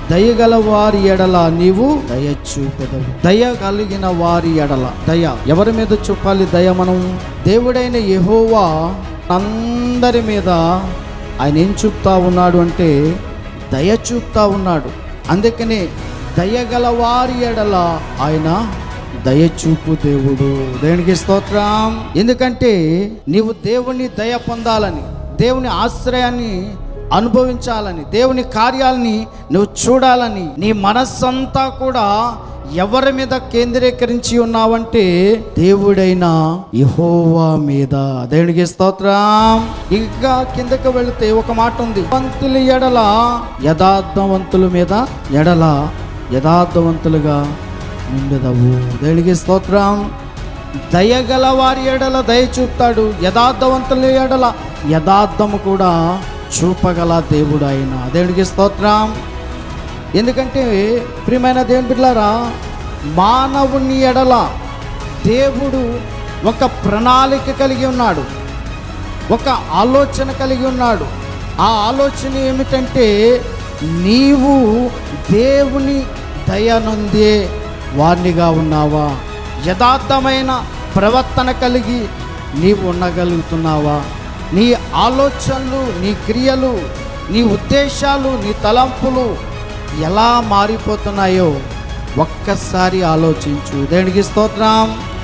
దయగల వారి ఎడల నీవు దయ చూపెదవు దయ కలిగిన వారి ఎడల దయ ఎవరి మీద చూపాలి దయ మనం దేవుడైన యెహోవా అందరి మీద ఆయన ఏం చూపుతా ఉన్నాడు అంటే దయ చూపుతా ఉన్నాడు అందుకనే దయగల వారి ఎడల ఆయన దయచూపు దేవుడు దేవునికి స్తోత్రం ఎందుకంటే నీవు దేవుని దయ పొందాలని దేవుని ఆశ్రయాన్ని అనుభవించాలని దేవుని కార్యాలని నువ్వు చూడాలని నీ మనస్సంతా కూడా ఎవరి మీద కేంద్రీకరించి ఉన్నావంటే దేవుడైన యహోవా మీద దేవునికి స్తోత్రం ఇంకా కిందకి వెళితే ఒక మాట ఉంది వంతుల ఎడల యథార్థవంతుల మీద ఎడల యథార్థవంతులుగా నిండుదవు దేవునికి స్తోత్రం దయగల వారి ఎడల దయ చూపుతాడు యథార్థవంతుల ఎడల యథార్థము కూడా చూపగల దేవుడు ఆయన దేవుడికి స్తోత్రం ఎందుకంటే ప్రియమైన దేవుని బిడ్డలారా మానవుని ఎడల దేవుడు ఒక ప్రణాళిక కలిగి ఉన్నాడు ఒక ఆలోచన కలిగి ఉన్నాడు ఆ ఆలోచన ఏమిటంటే నీవు దేవుని దయనుందే వారినిగా ఉన్నావా యథార్థమైన ప్రవర్తన కలిగి నీవు ఉండగలుగుతున్నావా నీ ఆలోచనలు నీ క్రియలు నీ ఉద్దేశాలు నీ తలంపులు ఎలా మారిపోతున్నాయో ఒక్కసారి ఆలోచించు దేనికి స్తోత్రం